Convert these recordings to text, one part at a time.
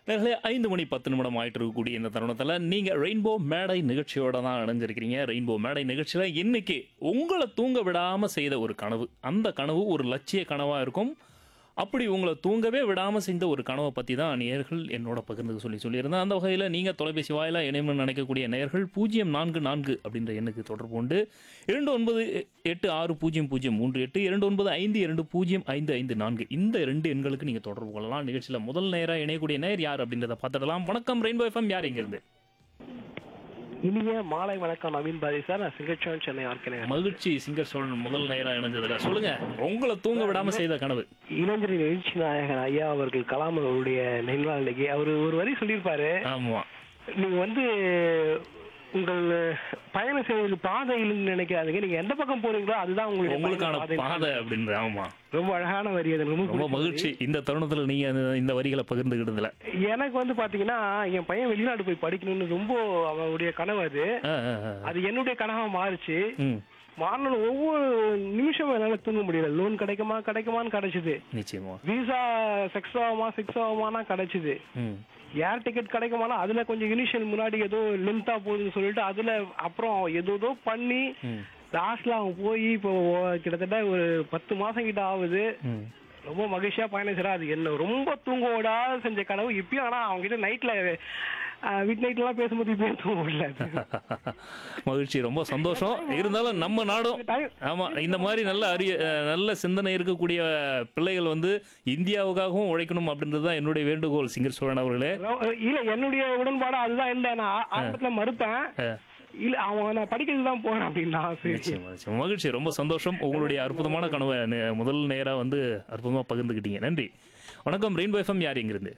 நேர்களே ஐந்து மணி பத்து நிமிடம் ஆயிட்டு இருக்கக்கூடிய இந்த தருணத்தில் நீங்கள் ரெயின்போ மேடை நிகழ்ச்சியோட தான் இணைஞ்சிருக்கிறீங்க ரெயின்போ மேடை நிகழ்ச்சியில் இன்னைக்கு உங்களை தூங்க விடாமல் செய்த ஒரு கனவு அந்த கனவு ஒரு லட்சிய கனவாக இருக்கும் அப்படி உங்களை தூங்கவே விடாமல் செய்த ஒரு கனவை பற்றி தான் நேயர்கள் என்னோட பகிர்ந்து சொல்லி சொல்லியிருந்தேன் அந்த வகையில் நீங்கள் தொலைபேசி வாயிலாக இணையம்னு நினைக்கக்கூடிய நேயர்கள் பூஜ்ஜியம் நான்கு நான்கு அப்படின்ற எண்ணுக்கு தொடர்பு கொண்டு இரண்டு ஒன்பது எட்டு ஆறு பூஜ்ஜியம் பூஜ்ஜியம் மூன்று எட்டு இரண்டு ஒன்பது ஐந்து இரண்டு பூஜ்ஜியம் ஐந்து ஐந்து நான்கு இந்த ரெண்டு எண்களுக்கு நீங்கள் தொடர்பு கொள்ளலாம் நிகழ்ச்சியில் முதல் நேராக இணையக்கூடிய நேர் யார் அப்படின்றத பார்த்துடலாம் வணக்கம் ரெயின்போ எஃப்எம் யார் இங்கிருந்து இனிய மாலை வணக்கம் நவீன் பாதி சார் நான் சிங்கச்சோன் சென்னை ஆர்க்கினேன் மகிழ்ச்சி சிங்கர் சோழன் முதல் நேராக இணைஞ்சதுல சொல்லுங்க உங்களை தூங்க விடாம செய்த கனவு இளைஞரின் எழுச்சி நாயகன் ஐயா அவர்கள் கலாம் அவருடைய நினைவாள் இன்னைக்கு அவர் ஒரு வரி சொல்லியிருப்பாரு ஆமா நீங்க வந்து உங்கள் பயணம் செய்வது பாதையில்னு நினைக்காதீங்க நீங்க எந்த பக்கம் போறீங்களோ அதுதான் உங்களுக்கு உங்களுக்கான பாதை அப்படின்ற ஆமா ரொம்ப அழகான வரி அது ரொம்ப ரொம்ப பிடிச்ச வரி. மகிழ்ச்சி இந்த தருணத்துல நீங்க அந்த- இந்த வரிகளை பகிர்ந்துக்கிட்டதுல எனக்கு வந்து பாத்தீங்கன்னா என் பையன் வெளிநாடு போய் படிக்கணும்னு ரொம்ப அவருடைய கனவு அது ஆ, ஆ, ஆ. அது என்னுடைய கனவா மாறுச்சு ம் மாறினாலும் ஒவ்வொரு நிமிஷமும் என்னால தூங்க முடியல லோன் கிடைக்குமா கிடைக்குமான்னு கிடைச்சது நிச்சயமா விசா செக்ஸ் ஆகுமா செக்ஸ் ஆகுமானா கிடைச்சது ம் ஏர் டிக்கெட் கிடைக்குமானா அதுல கொஞ்சம் இனிஷியல் முன்னாடி ஏதோ லென்த்தா போகுதுன்னு சொல்லிட்டு அதுல அப்புறம் ஏதோ ஏதோ பண்ணி ம் லாஸ்ட்ல அவங்க போய் இப்போ கிட்டத்தட்ட ஒரு பத்து மாசம் கிட்ட ஆகுது ம் ரொம்ப மகிழ்ச்சியா பயணம் செய்யறா அது என்ன ரொம்ப தூங்க விடாத செஞ்ச கனவு இப்பயும் ஆனா அவங்க கிட்ட நைட்ல வீட் நைட்ல எல்லாம் பேசும்போது இப்பயும் தூங்க முடியல மகிழ்ச்சி ரொம்ப சந்தோஷம் இருந்தாலும் நம்ம நாடும் ஆமா இந்த மாதிரி நல்ல அரிய அஹ், நல்ல சிந்தனை இருக்கக்கூடிய பிள்ளைகள் வந்து இந்தியாவுக்காகவும் உழைக்கணும் அப்படின்றது தான் என்னுடைய வேண்டுகோள் சிங்கர் சோழன் அவர்களே இல்ல என்னுடைய உடன்பாடு அதுதான் இல்ல நான் ஆ- ஆரம்பத்துல மறுப்பேன் அஹ், இல்ல அவன் நான் படிக்கிறது தான் போறேன் அப்படின்னா சரி நிச்சயமா, நிச்சயமா. மகிழ்ச்சி ரொம்ப சந்தோஷம் உங்களுடைய அற்புதமான கனவை நே- முதல் நேரா வந்து அற்புதமா பகிர்ந்துக்கிட்டீங்க நன்றி வணக்கம் ரெயின்போ எஃப்எம் யார் இங்கிருந்து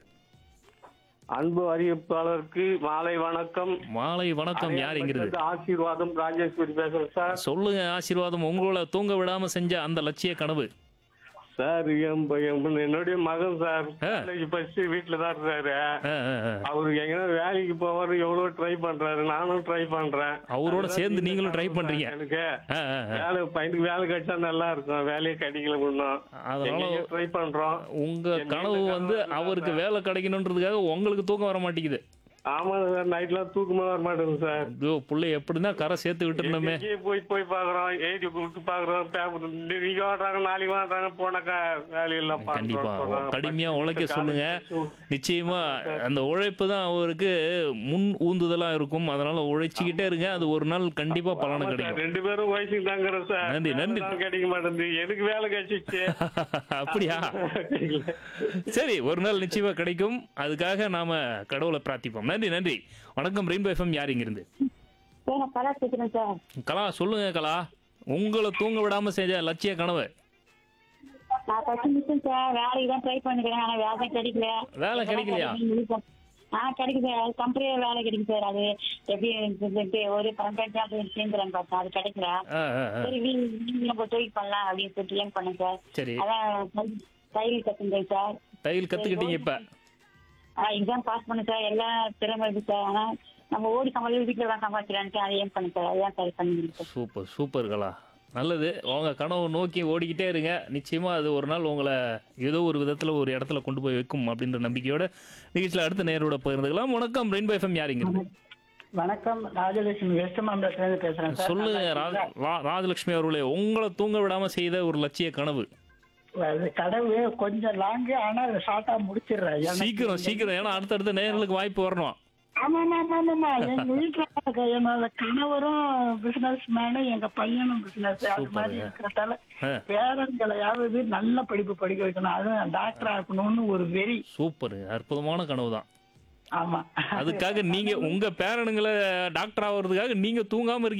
அன்பு அறிவிப்பாளருக்கு மாலை வணக்கம் மாலை வணக்கம் யார் இங்கிருந்து ஆசீர்வாதம் ராஜேஸ்வரி பேசுறேன் சார் சொல்லுங்க ஆசீர்வாதம் உங்களை தூங்க விடாம செஞ்ச அந்த லட்சிய கனவு சார் என் பையன் என்னுடைய மகன் சார் ஆ. காலேஜ் ஃபர்ஸ்ட் வீட்டுல தான் இருக்காரு ஆ, ஆ, ஆ. அவரு எங்கன்னா வேலைக்கு போவாரு எவ்வளவு ட்ரை பண்றாரு நானும் ட்ரை பண்றேன் அவரோட அதுதான் சேர்ந்து இந்த நீங்களும் ட்ரை கனவு பண்றீங்க சார் எனக்கு ஆ, ஆ, ஆ. வேலை பையனுக்கு வேலை கிடைச்சா நல்லா இருக்கும் வேலையே கிடைக்கல இன்னும் அதனால ட்ரை பண்றோம் உங்க என் கனவு நீண்ட வந்து கனவு அவருக்கு வேலை கிடைக்கணுன்றதுக்காக உங்களுக்கு தூக்கம் வர மாட்டேங்குது ஆமாங்க சார் நைட்லாம் தூக்கமா வர மாட்டேங்குது சார் ஐயோ புள்ளை எப்படின்னா கரை சேர்த்து விட்டுருந்தோமே எங்கேயே போய் போய் பாக்குறோம் எழுதி கொடுத்து பாக்குறோம் பேப்பர் இன்னைக்கு வாடுறாங்க நாளைக்கு வாடுறாங்க போனாக்கா வேலையெல்லாம் கண்டிப்பா பார்க்கிறோம். கடுமையா உழைக்க சொல்லுங்க காலேஜ் நிச்சயமா அந்த உழைப்பு தான் அவருக்கு முன் ஊந்துதலா இருக்கும் அதனால உழைச்சிக்கிட்டே இருங்க அது ஒரு நாள் கண்டிப்பா பலனை ஆமா சார், கிடைக்கும் ரெண்டு பேரும் வயசுக்கு தாங்கிறோம் சார் நன்றி, நன்றி. வேலை தான் கிடைக்க மாட்டேங்குது எனக்கு வேலை கிடைச்சிச்சு அப்படியா சரி ஒரு நாள் நிச்சயமா கிடைக்கும் அதுக்காக நாம கடவுளை பிரார்த்திப்போம் நன்றி நன்றி வணக்கம் ரெயின்போ எஃப்எம் யார் இங்கிருந்து சார் நான் கலா பேசுறேன் சார் கலா சொல்லுங்க கலா உங்களை தூங்க விடாம செஞ்ச லட்சிய கனவு நான் ஃபர்ஸ்ட் மிஷன் சார் வேலைக்கு தான் ட்ரை பண்ணிக்கிறேன் ஆனா வேலை கிடைக்கல வேலை கிடைக்கலையா? ஆ கிடைக்குது சார் கம்பெனியில வேலை கிடைக்கும் சார் அது எப்படி சொல்லிட்டு ஒரு பன்னெண்டு ஜாப் சேர்ந்துறேன் பார்த்தா அது கிடைக்கல ஆ, ஆ, ஆ. சரி வீ- நம்ம தொழில் பண்ணலாம் அப்படின்னு சொல்லிட்டு ஏன் பண்ணேன் சார் சரி அதான் தையல் கத்துட்டேன் சார் தையல் கத்துக்கிட்டீங்க இப்ப எக்ஸாம் பாஸ் பண்ணேன் சார் எல்லாம் திறமை இருக்கு சார் ஆனா நம்ம ஓடி சமாளி வீட்டுல தான் சமாளிக்கிறான்ட்டு அதை ஏன் பண்ணேன் சார் அதான் சார் பண்ணிருக்கேன் சார் சூப்பர் சூப்பர் கலா நல்லது உங்க கனவு நோக்கி ஓடிக்கிட்டே இருங்க நிச்சயமா அது ஒரு நாள் உங்களை ஏதோ ஒரு விதத்துல ஒரு இடத்துல கொண்டு போய் வைக்கும் அப்படின்ற நம்பிக்கையோட நிகழ்ச்சியில் அடுத்த நேரோட பகிர்ந்துக்கலாம் வணக்கம் ரெயின்போ எஃப்எம் யாருங்கிறது வணக்கம் ராஜலட்சுமி வெஸ்ட் மாம்பலத்திலிருந்து பேசுறேன் சார் சொல்லுங்க ராஜ- ரா- ராஜலட்சுமி அவர்களே உங்களை தூங்க விடாம செய்த ஒரு லட்சிய கனவு அது கடவு கொஞ்சம் லாங்கு ஆனா ஷார்ட்டா முடிச்சிடுறேன் எனக்கு- சீக்கிரம் சீக்கிரம் ஏன்னா அடுத்தடுத்த நேர்களுக்கு வாய்ப்பு வரணும் ஆமா ஆமா ஆமா ஆமா எங்க வீட்டுல இருக்க என்னோட கணவரும் பிசினஸ் மேனு எங்க பையனும் பிசினஸ் அது மாதிரி இருக்கிறதால ஆ. பேரன்களையாவது நல்ல படிப்பு படிக்க வைக்கணும் அதுவும் டாக்டர் ஆக்கணும்னு ஒரு வெறி சூப்பர் அற்புதமான கனவு தான் ஆமா அதுக்காக நீங்க உங்க பேரனுங்களை டாக்டர் ஆகிறதுக்காக நீங்க தூங்காம இருக்கீங்க